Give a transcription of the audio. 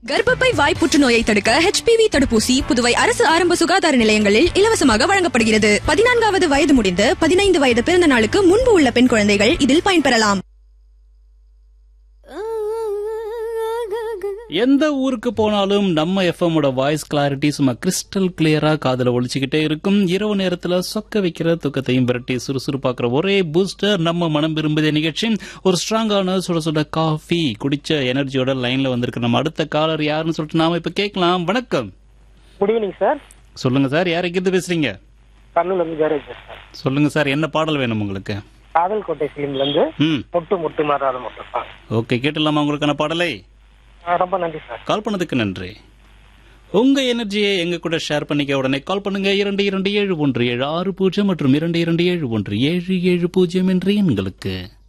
கர்ப்பப்பை வாய் புற்றுநோயை தடுக்க ஹெச்பிவி தடுப்பூசி புதுவை அரசு ஆரம்ப சுகாதார நிலையங்களில் இலவசமாக வழங்கப்படுகிறது பதினான்காவது வயது முடிந்து பதினைந்து வயது பிறந்த நாளுக்கு முன்பு உள்ள பெண் குழந்தைகள் இதில் பயன்பெறலாம் எந்த ஊருக்கு போனாலும் நம்ம எஃப்எம்மோட வாய்ஸ் கிளாரிட்டி சும்மா கிறிஸ்டல் கிளியரா காதுல ஒழிச்சுக்கிட்டே இருக்கும் இரவு நேரத்துல சொக்க வைக்கிற தூக்கத்தையும் விரட்டி சுறுசுறுப்பாக்குற ஒரே பூஸ்டர் நம்ம மனம் விரும்பிய நிகழ்ச்சி ஒரு ஸ்ட்ராங்கான சுட சுட காஃபி குடிச்ச எனர்ஜியோட லைன்ல வந்திருக்க நம்ம அடுத்த காலர் யாருன்னு சொல்லிட்டு நாம இப்ப கேட்கலாம் வணக்கம் குட் ஈவினிங் சார் சொல்லுங்க சார் யாருக்கு இருந்து பேசுறீங்க கர்னூல் வந்து ஜெயராஜ் சார் சொல்லுங்க சார் என்ன பாடல் வேணும் உங்களுக்கு காதல் கோட்டை ஃபிலிம்ல இருந்து ம் முட்டு முட்டு மாறாத முட்டு சார் ஓகே கேட்டுலாமா உங்களுக்கான பாடலை ஆ, ரொம்ப நன்றி சார் கால் பண்ணதுக்கு நன்றி உங்க எனர்ஜியை எங்க கூட ஷேர் பண்ணிக்க உடனே கால் பண்ணுங்க இரண்டு இரண்டு ஏழு ஒன்று ஏழு ஆறு பூஜ்ஜியம் மற்றும் இரண்டு இரண்டு ஏழு ஒன்று ஏழு ஏழு பூஜ்ஜியம் என்ற எண்களுக்கு